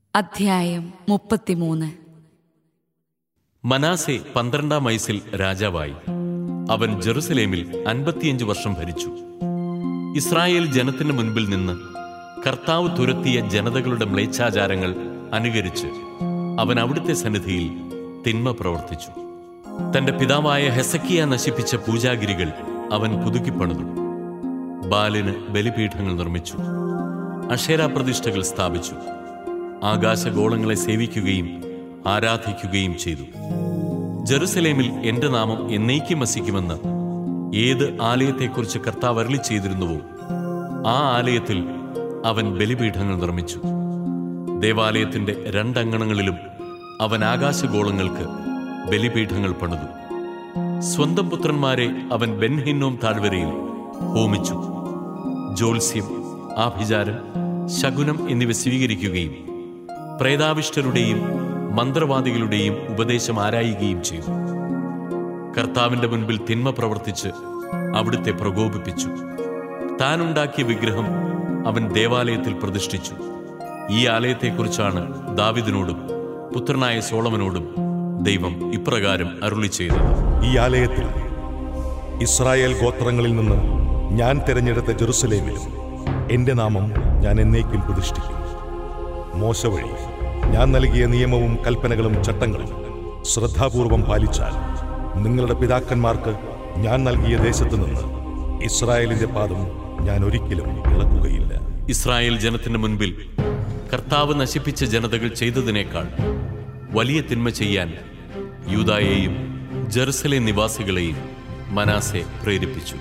അധ്യായം മുപ്പത്തിമൂന്ന് മനാസെ പന്ത്രണ്ടാം വയസ്സിൽ രാജാവായി അവൻ ജെറുസലേമിൽ അൻപത്തിയഞ്ച് വർഷം ഭരിച്ചു ഇസ്രായേൽ ജനത്തിന് മുൻപിൽ നിന്ന് കർത്താവ് തുരത്തിയ ജനതകളുടെ മ്ലേച്ഛാചാരങ്ങൾ അനുകരിച്ച് അവൻ അവിടുത്തെ സന്നിധിയിൽ തിന്മ പ്രവർത്തിച്ചു തന്റെ പിതാവായ ഹെസക്കിയ നശിപ്പിച്ച പൂജാഗിരികൾ അവൻ പുതുക്കിപ്പണിതു ബാലിന് ബലിപീഠങ്ങൾ നിർമ്മിച്ചു അക്ഷേരാ പ്രതിഷ്ഠകൾ സ്ഥാപിച്ചു ആകാശഗോളങ്ങളെ സേവിക്കുകയും ആരാധിക്കുകയും ചെയ്തു ജെറുസലേമിൽ എന്റെ നാമം എന്നേക്കും വസിക്കുമെന്ന് ഏത് ആലയത്തെക്കുറിച്ച് കർത്താവ് അരളി ചെയ്തിരുന്നുവോ ആ ആലയത്തിൽ അവൻ ബലിപീഠങ്ങൾ നിർമ്മിച്ചു ദേവാലയത്തിന്റെ രണ്ടങ്കണങ്ങളിലും അവൻ ആകാശഗോളങ്ങൾക്ക് ബലിപീഠങ്ങൾ പണിതു സ്വന്തം പുത്രന്മാരെ അവൻ ബെൻഹിന്നോം താഴ്വരയിൽ ഹോമിച്ചു ജ്യോത്സ്യം ആഭിചാരം ശകുനം എന്നിവ സ്വീകരിക്കുകയും പ്രേതാവിഷ്ടരുടെയും മന്ത്രവാദികളുടെയും ഉപദേശം ആരായുകയും ചെയ്തു കർത്താവിന്റെ മുൻപിൽ തിന്മ പ്രവർത്തിച്ച് അവിടുത്തെ പ്രകോപിപ്പിച്ചു താനുണ്ടാക്കിയ വിഗ്രഹം അവൻ ദേവാലയത്തിൽ പ്രതിഷ്ഠിച്ചു ഈ ആലയത്തെക്കുറിച്ചാണ് ദാവിദിനോടും പുത്രനായ സോളമനോടും ദൈവം ഇപ്രകാരം അരുളി ചെയ്തത് ഈ ആലയത്തിൽ ഇസ്രായേൽ ഗോത്രങ്ങളിൽ നിന്ന് ഞാൻ തിരഞ്ഞെടുത്ത ജെറുസലേമിലും എന്റെ നാമം ഞാൻ എന്നേക്കും പ്രതിഷ്ഠിക്കും മോശ വഴി ഞാൻ നൽകിയ നിയമവും കൽപ്പനകളും ചട്ടങ്ങളും ശ്രദ്ധാപൂർവം പാലിച്ചാൽ നിങ്ങളുടെ പിതാക്കന്മാർക്ക് ഞാൻ നൽകിയ ദേശത്തു നിന്ന് ഇസ്രായേലിന്റെ പാദം ഞാൻ ഒരിക്കലും ഇളക്കുകയില്ല ഇസ്രായേൽ ജനത്തിന് മുൻപിൽ കർത്താവ് നശിപ്പിച്ച ജനതകൾ ചെയ്തതിനേക്കാൾ വലിയ തിന്മ ചെയ്യാൻ യൂദായെയും ജെറുസലേം നിവാസികളെയും മനാസെ പ്രേരിപ്പിച്ചു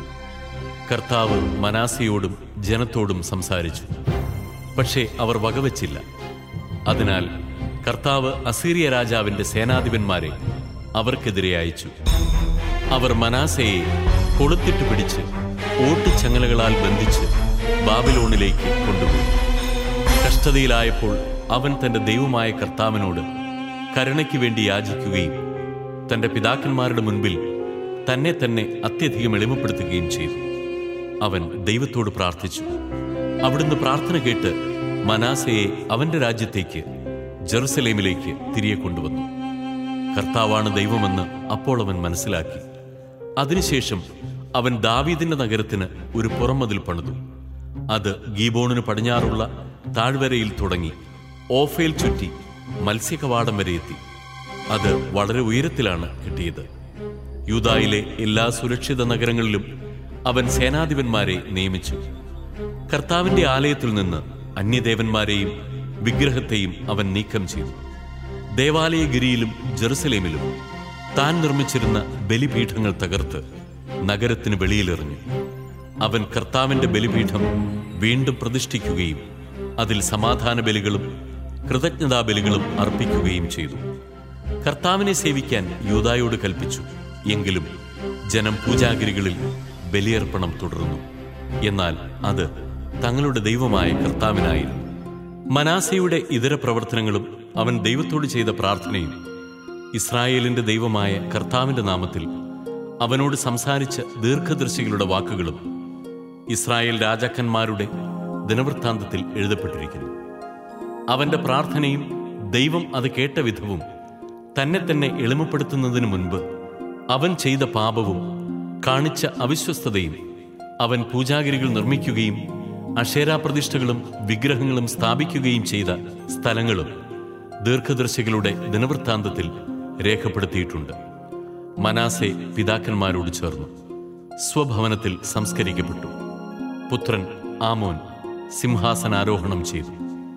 കർത്താവ് മനാസയോടും ജനത്തോടും സംസാരിച്ചു പക്ഷേ അവർ വകവച്ചില്ല അതിനാൽ കർത്താവ് അസീറിയ രാജാവിന്റെ സേനാധിപന്മാരെ അവർക്കെതിരെ അയച്ചു അവർ മനാസയെ കൊളുത്തിട്ട് പിടിച്ച് ഓട്ടിച്ചങ്ങലകളാൽ ബന്ധിച്ച് ബാബിലോണിലേക്ക് കൊണ്ടുപോയി കഷ്ടതയിലായപ്പോൾ അവൻ തന്റെ ദൈവമായ കർത്താവിനോട് കരുണയ്ക്ക് വേണ്ടി യാചിക്കുകയും തന്റെ പിതാക്കന്മാരുടെ മുൻപിൽ തന്നെ തന്നെ അത്യധികം എളിമപ്പെടുത്തുകയും ചെയ്തു അവൻ ദൈവത്തോട് പ്രാർത്ഥിച്ചു അവിടുന്ന് പ്രാർത്ഥന കേട്ട് മനാസയെ അവന്റെ രാജ്യത്തേക്ക് ജെറുസലേമിലേക്ക് തിരികെ കൊണ്ടുവന്നു കർത്താവാണ് ദൈവമെന്ന് അപ്പോൾ അവൻ മനസ്സിലാക്കി അതിനുശേഷം അവൻ ദാവീദിന്റെ നഗരത്തിന് ഒരു പുറമതിൽ പണിതു അത് ഗീബോണിന് പടിഞ്ഞാറുള്ള താഴ്വരയിൽ തുടങ്ങി ഓഫേൽ ചുറ്റി മത്സ്യകവാടം വരെ എത്തി അത് വളരെ ഉയരത്തിലാണ് കിട്ടിയത് യൂതായിലെ എല്ലാ സുരക്ഷിത നഗരങ്ങളിലും അവൻ സേനാധിപന്മാരെ നിയമിച്ചു കർത്താവിന്റെ ആലയത്തിൽ നിന്ന് അന്യദേവന്മാരെയും വിഗ്രഹത്തെയും അവൻ നീക്കം ചെയ്തു ദേവാലയഗിരിയിലും ജെറുസലേമിലും താൻ നിർമ്മിച്ചിരുന്ന ബലിപീഠങ്ങൾ തകർത്ത് നഗരത്തിന് വെളിയിലെറിഞ്ഞു അവൻ കർത്താവിന്റെ ബലിപീഠം വീണ്ടും പ്രതിഷ്ഠിക്കുകയും അതിൽ സമാധാന ബലികളും കൃതജ്ഞതാ ബലികളും അർപ്പിക്കുകയും ചെയ്തു കർത്താവിനെ സേവിക്കാൻ യൂതായോട് കൽപ്പിച്ചു എങ്കിലും ജനം പൂജാഗിരികളിൽ ബലിയർപ്പണം തുടർന്നു എന്നാൽ അത് തങ്ങളുടെ ദൈവമായ കർത്താവിനായിരുന്നു മനാസയുടെ ഇതര പ്രവർത്തനങ്ങളും അവൻ ദൈവത്തോട് ചെയ്ത പ്രാർത്ഥനയും ഇസ്രായേലിന്റെ ദൈവമായ കർത്താവിന്റെ നാമത്തിൽ അവനോട് സംസാരിച്ച ദീർഘദർശികളുടെ വാക്കുകളും ഇസ്രായേൽ രാജാക്കന്മാരുടെ ദിനവൃത്താന്തത്തിൽ എഴുതപ്പെട്ടിരിക്കുന്നു അവന്റെ പ്രാർത്ഥനയും ദൈവം അത് കേട്ട വിധവും തന്നെ തന്നെ എളിമപ്പെടുത്തുന്നതിനു മുൻപ് അവൻ ചെയ്ത പാപവും കാണിച്ച അവിശ്വസ്തതയും അവൻ പൂജാഗിരികൾ നിർമ്മിക്കുകയും അക്ഷേരാപ്രതിഷ്ഠകളും വിഗ്രഹങ്ങളും സ്ഥാപിക്കുകയും ചെയ്ത സ്ഥലങ്ങളും ദീർഘദർശികളുടെ ദിനവൃത്താന്തത്തിൽ രേഖപ്പെടുത്തിയിട്ടുണ്ട് മനാസെ പിതാക്കന്മാരോട് ചേർന്നു സ്വഭവനത്തിൽ സംസ്കരിക്കപ്പെട്ടു പുത്രൻ ആമോൻ സിംഹാസനാരോഹണം ചെയ്തു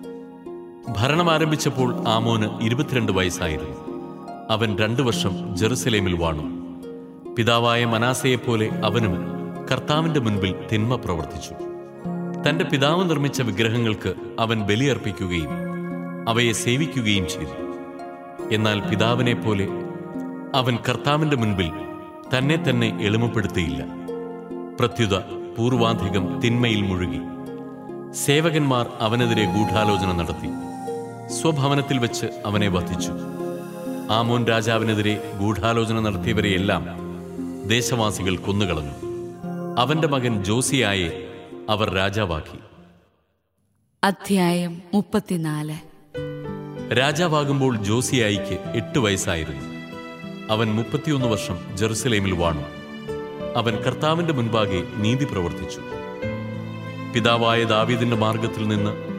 ഭരണം ആരംഭിച്ചപ്പോൾ ആമോന് ഇരുപത്തിരണ്ട് വയസ്സായിരുന്നു അവൻ രണ്ടു വർഷം ജെറുസലേമിൽ വാണു പിതാവായ മനാസയെപ്പോലെ അവനും കർത്താവിന്റെ മുൻപിൽ തിന്മ പ്രവർത്തിച്ചു തന്റെ പിതാവ് നിർമ്മിച്ച വിഗ്രഹങ്ങൾക്ക് അവൻ ബലിയർപ്പിക്കുകയും അവയെ സേവിക്കുകയും ചെയ്തു എന്നാൽ പിതാവിനെ പോലെ അവൻ കർത്താവിന്റെ മുൻപിൽ തന്നെ തന്നെ എളിമപ്പെടുത്തിയില്ല പ്രത്യുത പൂർവാധികം തിന്മയിൽ മുഴുകി സേവകന്മാർ അവനെതിരെ ഗൂഢാലോചന നടത്തി സ്വഭവനത്തിൽ വെച്ച് അവനെ വധിച്ചു ആമോൻ രാജാവിനെതിരെ ഗൂഢാലോചന നടത്തിയവരെയെല്ലാം ദേശവാസികൾ കൊന്നുകളഞ്ഞു അവന്റെ മകൻ ജോസിയായെ അവർ രാജാവാക്കി അധ്യായം മുപ്പത്തിനാല് രാജാവാകുമ്പോൾ ജോസിയായിക്ക് എട്ട് വയസ്സായിരുന്നു അവൻ മുപ്പത്തിയൊന്ന് വർഷം ജെറുസലേമിൽ വാണു അവൻ കർത്താവിന്റെ മുൻപാകെ നീതി പ്രവർത്തിച്ചു പിതാവായ ദാവീദിന്റെ മാർഗത്തിൽ നിന്ന്